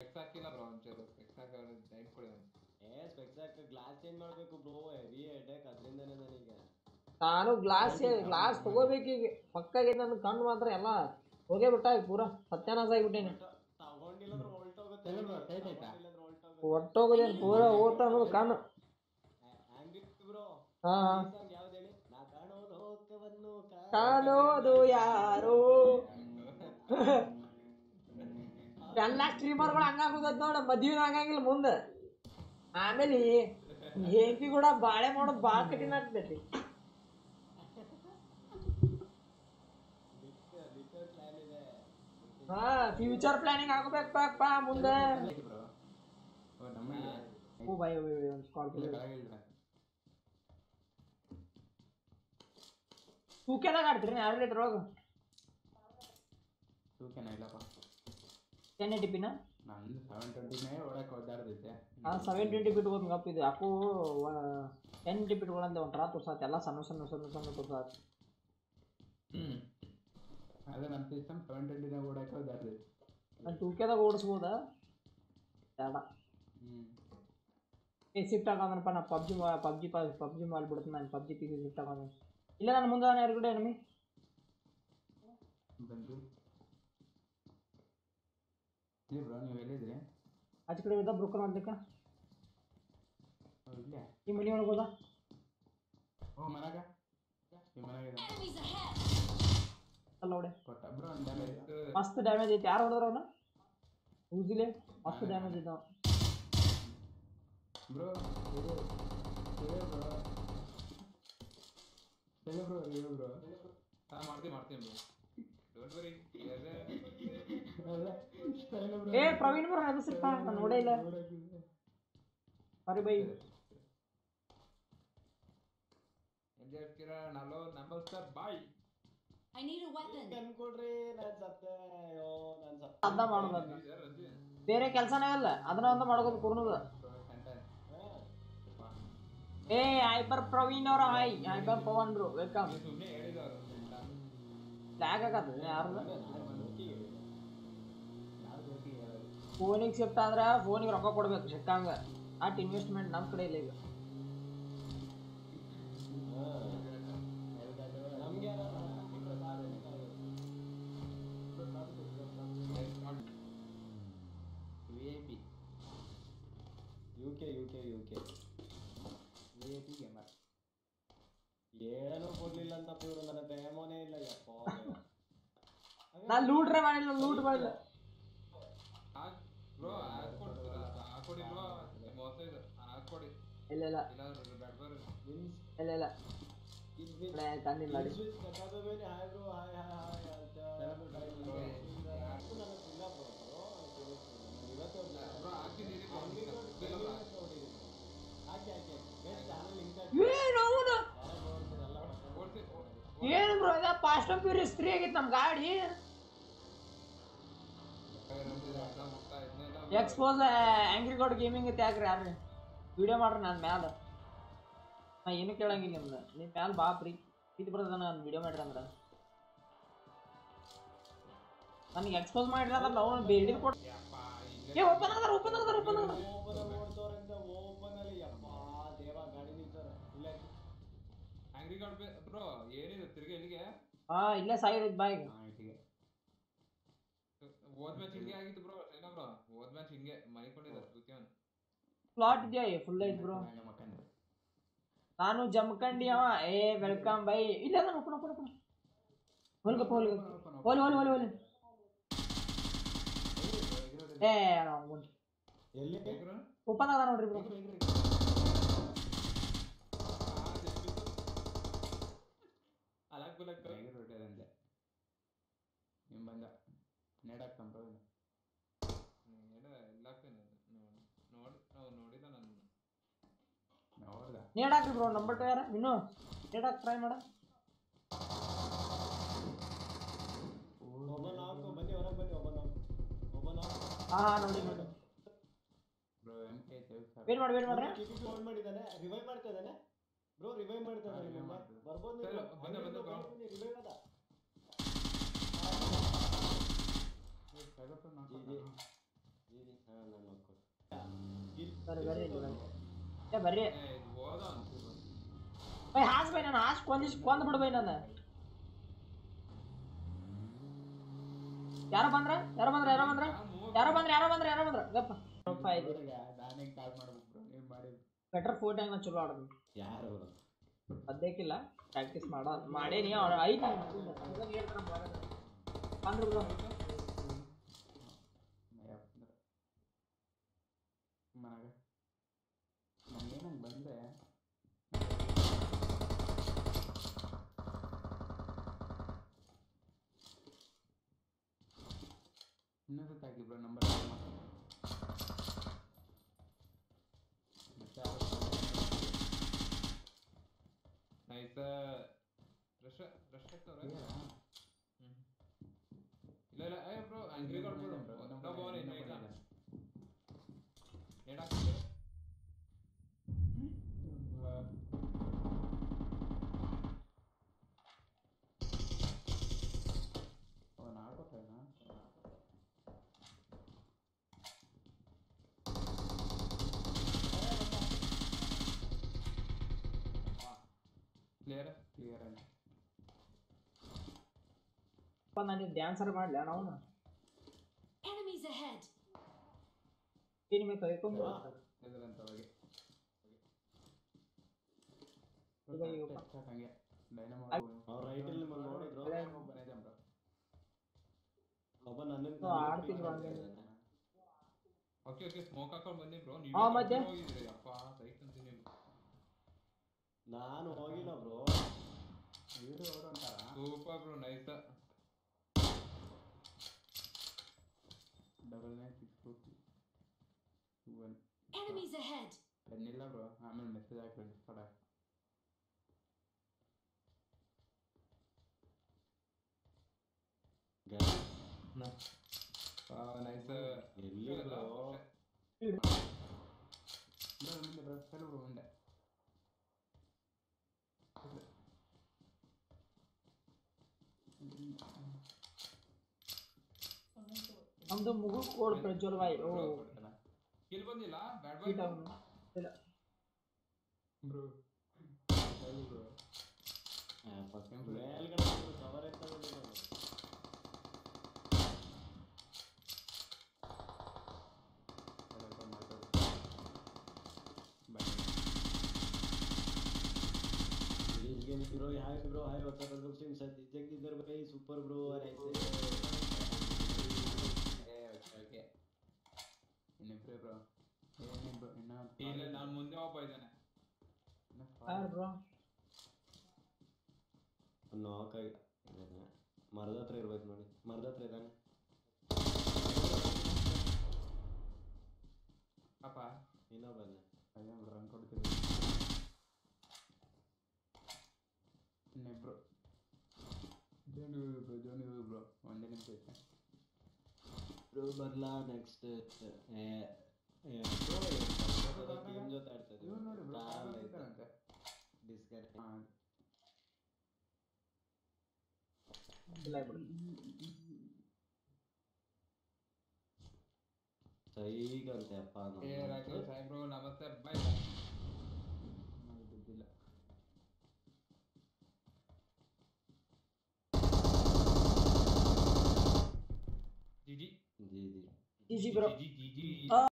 Specs ಹಾಕಿಲ್ಲ bro ಒಂಚೂರು specs ಹಾಕಿ time ಕೊಡಿ ಅವ್ನು. ಏ ಸ್ಪೆಕ್ಸ್ ಹಾಕಿ ಗ್ಲಾಸ್ ಚೇಂಜ್ ಮಾಡ್ಬೇಕು ಬ್ರೋ ಹೆವಿ ಹೆಡ್ಡೇಕ್ ಅದರಿಂದನೇ ನನಗೆ ನಾನು ಗ್ಲಾಸ್ ಗ್ಲಾಸ್ ತಗೋಬೇಕೀಗ ಪಕ್ಕಾಗೈತೆ ನನ್ನ ಕಣ್ಣು ಮಾತ್ರ ಎಲ್ಲ ಹೋಗೇ ಬಿಟ್ಟ ಈಗ ಪೂರ ಸತ್ಯಾನಾಶ ಆಗಿಬಿಟ್ಟೇನೆ ತಗೊಂಡಿಲ್ಲಂದ್ರೆ ಹೊಲ್ಟೋಗುತ್ತೆ ಚಲೋ bro, tight ಆಯ್ತಾ? ತಗೊಂಡಿಲ್ಲಂದ್ರೆ ಹೊಲ್ಟೋಗುತ್ತೆ ಒಟ್ಟೋಗೋದೇನು ಪೂರ ಓದ್ತ ಅನ್ನೋದು ಕಣ್ಣು ಹ್ಯಾಂಗಿತ್ತು ಬ್ರೋ ಹಾ ಹಾ ಸಾಂಗ್ ಯಾವ್ದು ಹೇಳಿ ನಾ ಕಾಣೋ ಲೋಕವನ್ನು ಕಾಣೋದು ಯಾರು ಎಲ್ಲ ಸ್ಟ್ರೀಮರ್ಗಳು ಹಂಗಾಗೋದದ್ ನೋಡ ಮದ್ವಿನ ಆಗಂಗಿಲ್ಲ ಮುಂದೆ ಆಮೇಲೆ ಹೆಂಡತಿ ಕೂಡ ಬಾಳೆ ಮಾಡೋದು ಭಾಳ ಕಠಿಣ ಆಗ್ತೈತಿ ಲಿಟರ್ ಪ್ಲಾನ್ ಇದೆ ಹಾ ಫ್ಯೂಚರ್ ಪ್ಲಾನಿಂಗ್ ಆಗ್ಬೇಕಪ್ಪ ಮುಂದೆ ಆಯ್ತು ಬ್ರೋ ಓ ನಮಗೆ ಓ ಬೈ ಒಂದು ಸ್ಕಾರ್ಪಿಯೋ ಕೆಳಗಿಳಿದ್ರೆ ತೂಕೆದಾಗ ಆಡ್ತೀರಿ ಯಾರು ಇದ್ರೊಳಗೆ ತೂಕೇನ ಇಲ್ಲಪ್ಪ ಟೆನ್ ಏಟಿ ಪಿನ ನಂದು ಸೆವೆನ್ ಟ್ವೆಂಟಿನೇ ಒಳಕ್ಕೆ ಒದ್ದಾಡ್ದೈತೆ ಆ ಸೆವೆನ್ ಟ್ವೆಂಟಿ ಬಿಟ್ ಹೋದ್ ಗಪ್ ಇದು ಯಾಕೋ ಟೆನ್ ಟ್ವೆಂಟಿ ಬಿಟ್ಗಳಂತ ಒಂಥರ ತೋರ್ಸಾತ್ ಎಲ್ಲ ಸಣ್ಣ ಸಣ್ಣ ಸಣ್ಣ ಸಣ್ಣ ತೋರ್ಸಾತ್ ಹ್ಞೂ ಅದೇ ನನ್ನ ಸಿಸ್ಟಮ್ ಸೆವೆನ್ ಟ್ವೆಂಟಿನೇ ಓಡಕ್ಕೆ ಒದ್ದಾಡ್ದೈತೆ ನಾನು ಟೂಕೆದಾಗ ಓಡಿಸ್ಬೋದ ಬೇಡ ಹ್ಞೂ ಏ ಶಿಫ್ಟ್ ಆಗೋದನಪ್ಪ ನಾ ಪಬ್ಜಿ ಪಬ್ಜಿ ಪಬ್ಜಿ ಮಾಡ್ಬಿಡ್ತೀನಿ ನಾನು ಪಬ್ಜಿ ಪಿ ಶಿಫ್ಟ್ ಆಗೋದು ಇಲ್ಲ ನಾನು ಮುಂದೆ ನಾನು ಯಾರು ಕೂಡ ಎನಮಿ ಬಂದು ಇಲ್ಲಿ ಬ್ರೋ ನೀವು ಎಲ್ಲಿದ್ರಿ ಆಚೆ ಕಡೆ ಇದ್ದ ಬ್ರೋಕರ್ ಮಾಡ್ಲಿಕ್ಕ ಓ ಇಲ್ಲೇ ಈ ಮನೆ ಒಳಗೆ ಹೋದ ಓ ಮನಾಗ ಈ ಮನಾಗ Enemies ahead! ಅಲ್ಲ ಹೊಡೆ ಕೊಟ್ಟ ಬ್ರೋ ಒಂದು ಮಸ್ತ್ ಡ್ಯಾಮೇಜ್ ಐತಿ ಯಾರು ಹೊಡೆದ್ರ ಅವನ ಊಸಿಲೆ ಮಸ್ತ್ ಡ್ಯಾಮೇಜ್ ಇದ್ದಾವ ಬ್ರೋ ಇದು ಇದು ಬ್ರೋ ಹೇಳು ಬ್ರೋ ಹೇಳು ಬ್ರೋ ಹಾಂ ಮಾಡ್ತೀನಿ ಮಾಡ್ತೀನಿ ಬ್ರೋ ಡೋಂಟ್ ವರಿ ಏ ಪ್ರವೀಣ್ ಬರ ಹೆದರ್ಸಿಪ್ಪ ನಾನು ನೋಡೇ ಇಲ್ಲ sorry bye enjoy Kiran hello ನಮಸ್ಕಾರ bye I need a weapon. ಅನ್ಕೊಡ್ರಿ ನಾನ್ ಸತ್ತೆ ಅಯ್ಯೋ ನಾನ್ ಸತ್ತೆ ಅರ್ಧ ಮಾಡೋದು ಅದ್ನ. ಬೇರೆ ಕೆಲಸನೇ ಇಲ್ಲ ಅದನ್ನ ಒಂದು ಮಾಡ್ಕೋದು ಕುರ್ನದ ಏ ಹೈಪರ್ ಪ್ರವೀಣ್ ಅವ್ರ hi hyper Pavan bro welcome ಸುಮ್ಮನೆ ಹೇಳಿದವರು ಲ್ಯಾಗ್ ಆಗತ್ತೆ ಯಾರ್ದು ಫೋನಿಗೆ ಶಿಫ್ಟ್ ಆದ್ರೆ ಫೋನಿಗೆ ರೊಕ್ಕ ಕೊಡ್ಬೇಕು ಸಿಕ್ಕಂಗ ಅಟ್ ಇನ್ವೆಸ್ಟ್ಮೆಂಟ್ ನಮ್ಮ ಕಡೆ ಇಲ್ಲ ಈಗ ನಮ್ಗೆ V I P U K U K U K V I P gamer ಏನೂ ಕೊಡ್ಲಿಲ್ಲ ಅಂತ ಇವರು ನನ್ನ ಪ್ರೇಮನೇ ಇಲ್ಲ ಯಪ್ಪ ನಾನು ಲೂಟ್ರೆ ಮಾಡಿಲ್ಲ ಲೂಟ್ ಮಾಡಿಲ್ಲ ಬ್ರೋ ಹಾಕೊಡ್ತೀರಾ ಹಾಕೊಡಿ ಬ್ರೋ ಮೋಸ ಇದು ಹಾಕೊಡಿ ಇಲ್ಲ ಇಲ್ಲ ಇಲ್ಲ ಬ್ಯಾಡ್ ಬರ್ ವಿನ್ಸ್ ಇಲ್ಲ ಇಲ್ಲ ಇದ್ ವಿನ್ಸ್ ಕಡೆ ತಂದಿಲ್ಲ ನೋಡಿ ವಿನ್ಸ್ ಕಟಾದ ಮೇಲೆ hi bro hi hi hi ಅಂತ ನನಗೆ ಇಲ್ಲ ಬ್ರೋ ಇವತ್ತು ಬ್ರೋ ಹಾಕಿದ್ದೀರಿ bro. ಹಾಕಿ ಹಾಕಿ ಚಾನಲ್ ಲಿಂಕ್ ಏನು ಅವನು ಓಡ್ಸಿ ಓ- ಏನು ಬ್ರೋ ಇದ ಫಾಸ್ಟ್ ಅಂಡ್ ಫ್ಯೂರಿಯಸ್ ತ್ರೀ ಆಗಿತ್ತು ನಮ್ಮ ಗಾಡಿ ಎಲ್ಲ ಮುಗ್ತಾ ಇದನ್ನೆಲ್ಲ ಎಕ್ಸ್ಪೋಸ್ ಆಂಗ್ರಿ ಗೋಡ್ ಗೇಮಿಂಗ್ ಐತೆ ಯಾಕ್ರಿ ಯಾರು ವಿಡಿಯೋ ಮಾಡ್ರಿ ನಾನು ಮ್ಯಾಲ ನಾ ಏನು ಕೇಳಂಗಿಲ್ಲ ನಿಮ್ದು ನಿಮ್ಮ ಮ್ಯಾಲ ಬಾ ಪ್ರೀ ಪ್ರೀತಿ ಬರ್ತದ ನಾನು ವಿಡಿಯೋ ಮಾಡ್ರಿ ಅಂದ್ರೆ ನನಗೆ ಎಕ್ಸ್ಪೋಸ್ ಮಾಡಿರ ಅದಲ್ಲ ಅವನು ಬೇಡಿ ಕೊಟ್ಟು ಯಪ್ಪ, ಇಲ್ಲೇ ಏ ಓಪನ್ ಆಗದಾರ ಓಪನ್ ಆಗದಾರ ಓಪನ್ ಆಗದಾರ ಓಪನ್ ನೋಡ್ತವ್ರಂತ ಓಪನ್ ಅಲ್ಲಿ ಯಪ್ಪ ದೇವ ಗಾಡಿ ನಿಲ್ತಾರ ಇಲ್ಲ ಆಂಗ್ರಿ ಗಾರ್ಡ್ ಬ್ರೋ ಏನಿದು ತಿರ್ಗಿ ಎಲ್ಲಿಗೆ ಹಾ ಇಲ್ಲೇ ಸಾಯಿದ್ ಬಾ ಈಗ ಹಾಂ ಇಟ್ಟಿಗೆ ಹೋದ್ ಮ್ಯಾಚ್ ಹಿಂಗೆ ಆಗಿತ್ತು ಬ್ರೋ ಏನೋ ಬ್ರೋ ಹೋದ್ ಮ್ಯಾಚ್ ಹಿಂಗೆ ಮನಿಕೊಂಡಿದ್ದ ಶ್ರುತಿಯವನ್ ಪ್ಲಾಟ್ ಇದೆಯಾ ಫುಲ್ ಐತ್ ಬ್ರೋ ಮಕ್ಕಂದ್ರೆ ನಾನು ಜಮ್ಕಂಡಿ ಅವ ಏ ವೆಲ್ಕಮ್ ಬೈ ಇಲ್ಲ ನಾನು ಓಪನ್ ಓಪನ್ ಓಪನ್ ಹೋಲ್ಗಪ್ಪ ಹೋಲ್ಗ ಹೋಲ್ ಹೋಲ್ ಹೋಲ್ ಹೋಲ್ ಏ ಎಲ್ಲಿ ಓಪನ್ ಅದ ನೋಡ್ರಿ ಬ್ರೋ ಅಲಾಕ್ ಬುಲಕ್ ಹೇಗೆ ಹೊಟ್ಟದಂತೆ ನಿಮ್ಮ ಬಂದ ನೆಡಾಕ್ತಾನ ಬ್ರೋ ಎಲ್ಲಾಕ್ತೇನೆ ನೋಡಿ ನಾವು ನೋಡಿದ ನನ್ನ ನೋಡ್ದ ನೇಡಾಕ್ರಿ ಬ್ರೋ ನಂಬರ್ ಟು ಯಾರ ಇನ್ನು ನೇಡಾಕ್ ಟ್ರೈ ಮಾಡ ಒಬ್ಬ ನಾಲ್ಕು ಬನ್ನಿ ಹೊರಗೆ ಬನ್ನಿ ಒಬ್ಬ ನಾಲ್ಕು ಒಬ್ಬ ನಾಲ್ಕು ಹಾ ಹಾ ನೋಡಿ ನೋಡಿ bro M K save sir wait ಮಾಡಿ ವೇಟ್ ಮಾಡ್ರಿ ಕಿಟಕಿ ಆನ್ ಮಾಡಿದ್ದಾನೆ ರಿವೈವ್ ಮಾಡ್ತಾ ಇದ್ದಾನೆ ಬ್ರೋ ರಿವೈವ್ ಮಾಡ್ತಾ ಹಾ, ಇದ್ದಾನೆ revive ನಿಮ್ಮನ್ನ. ಮಾಡ್ತಿದ್ದಾನೆ. ಬರ್ಬೋದು ಸರಿ, ನೀವು ಬಂದೆ, ಬಂದೆ, ಬಾ. ರಿವೈವ್ ಅದ ಸೈಬರ್ ಜಿ, ಜಿ. ಜೀವಿ ಹಾ ನಾನು ನೋಡ್ಕೊಡು ಬರ್ರಿ ಬರ್ರಿ ಇಲ್ಲಿ ಬರ್ರಿ ಏ ಬರ್ರಿ ಏ ಇದು ಹೋದ ಅಂತೀರ ಬೈ ಹಾಸ್ ಬೈ ನಾನು ಹಾಸ್ ಕೊಂದಿಸ್ ಕೊಂದ್ ಬಿಡು ಬೈ ನಾನು ಯಾರೋ ಬಂದ್ರ ಯಾರೋ ಬಂದ್ರ ಯಾರೋ ಬಂದ್ರ ಯಾರೋ ಬಂದ್ರ ಯಾರೋ ಬಂದ್ರ ಯಾರೋ ಬಂದ್ರ ಗಪ್ಪ ರೊಪ್ಪ ಆಯ್ತು ನಾನೇ ಕಾಲ್ ಮಾಡ್ಬೇಕು ಬ್ರೋ ನೀವು ಮಾಡಿ ಬೆಟರ್ ಫೋರ್ ಟೈಮ್ ಚಲೋ ಆಡೋದು ಯಾರು ಅವರು ಸದ್ಯಕ್ಕಿಲ್ಲ ಪ್ರಾಕ್ಟೀಸ್ ಮಾಡ ಮಾಡೇನಿ ಅವ್ರು ಐದು ಬಂದ್ರು ಬ್ರೋ ಮನಾಗ ನನಗೇನಂಗೆ ಬಂದರೆ ಇನ್ನೊಂದು ಹಾಕಿ ಬ್ರೋ ನಂಬರ್ ಮತ್ತೆ ನೈಸ್ ರಶ್ ರಶ್ ಆಗ್ತಾವ್ರೆ ಹ್ಮ್ ಇಲ್ಲ ಇಲ್ಲ ಏ ಬ್ರೋ ಆಂಗ್ರಿ ಗಾರ್ಡ್ ಬಿಡು ಇನ್ನೊಬ್ಬ ಅವನೇ ಇನ್ನ ಇಲ್ಲ ನೇಡ್ ಹಾಕ್ತಿದ್ದಾರೆ ಅವನು ಆಡ್ಕೊತಾನ ಕ್ಲಿಯರ್ ಕ್ಲಿಯರ್ ಅಂತ ನನಗೆ ಡ್ಯಾನ್ಸರ್ ಮಾಡ್ಲ ನಾವು Enemies ahead. ನಿಮಗೆ ಕೈಕೊಂಡು ಎದುರಂತ ಹೋಗಿ ಈಗ ಈಗ ಹಂಗೆ ಡೈನಮೋ ಅವ್ರ ರೈಟಲ್ಲಿ ನಿಮ್ಮನ್ನು ನೋಡಿದ್ರು ಬಂದಿದ್ದೆ ಬ್ರೋ ಒಬ್ಬ ನನ್ನ ಓ, ಆಡ್ತಿದ್ರು ಹಂಗೆ. ಓಕೆ ಓಕೆ ಸ್ಮೋಕ್ ಹಾಕೊಂಡು ಬಂದಿ ಬ್ರೋ ಹಾ, ಮತ್ತೆ? ನೀವು ಹೋಗಿದ್ರಿ ಅಪ್ಪ ಸೈಕ್ ಅಂತೀನಿ ನೀವು ನಾನು ಹೋಗಿಲ್ಲ ಬ್ರೋ ಇವರು ಅವರು ಅಂತಾರ super bro nice double nine six two one Enemies ahead. ಪೆನ್ನಿಲ್ಲ ಬ್ರೋ ಆಮೇಲೆ ಮೆಸೇಜ್ ಹಾಕಿ ಡಿಸ್ಕಾರ್ಡ್ ನೈಸ್ ಎಲ್ಲಿ ಬ್ರೋ ಬ್ರೋ ಮುಂದೆ ಬ್ರೋ ಸರಿ ಬ್ರೋ ಮುಂದೆ ನಮ್ದು ಮುಗು ಕೋಡ್ ಪ್ರಜ್ವಲ್ ಬಾಯ್ ಓ ಕಿಲ್ ಬಂದಿಲ್ಲ ಬ್ಯಾಡ್ ಹೀಟ್ ಬಾಯ್ ಅವನು ಇಲ್ಲ ಬ್ರೋ ಸರಿ ಬ್ರೋ ಮೇಲ್ಗಡೆ ಕವರ್ ಎತ್ತಲ್ಲ game bro hi bro hi WhatsApp पर सिंह सतीश जगदीशर भाई सुपर ब्रो और ऐसे ಏ ಓಕೆ ಓಕೆ ಇನ್ನಿಬ್ರು ಬ್ರೋ ಏನಿಬ್ರು ಇನ್ನ ಇಲ್ಲ ನಾನು ಮುಂದೆ ಒಬ್ಬ ಇದ್ದಾನೆ ಯಾರು ಬ್ರೋ ನಾಕ್ ಇದ್ದಾನೆ ಮರದ ಹತ್ರ ಇರ್ಬೇಕು ನೋಡಿ ಮರದ ಹತ್ರ ಇದ್ದಾನೆ ಪಾಪ ಇನ್ನೊಬ್ಬನೆ ಅಯ್ಯೋ ಬ್ರೋ ಅನ್ಕೊಡ್ತೀವಿ ಇನ್ನಿಬ್ರು ಜೋನಿ ಹೋಗಿ ಬ್ರೋ ಜೋನಿ ಹೋಗಿ ಬ್ರೋ ಒಂದೇ ನಿಮಿಷ ಐತೆ ಬ್ರೋ ಬರ್ಲಾ ನೆಕ್ಸ್ಟ್ ಬ್ರೋ ಟೀಮ್ ಜೊತೆ ಆಡ್ತಾ ಇವ್ರು ನೋಡಿ ಬ್ರೋ ಇದ್ದೀವಿ ಇದ್ದಾರಂತೆ ಡಿಸ್ಕನೆಕ್ಟ್ ಹಾಂ ಇಲ್ಲ ಬಿಡು ಸೈಗಂತೆ ಅಪ್ಪ ಏ ನಮ್ಮ ರಾಕೇಶ್ ಹಾಯ್ ಬ್ರೋ ನಮಸ್ತೆ ಬಾಯ್ ಬಿದ್ದಿಲ್ಲ GG G G easy bro GG GG ಆ.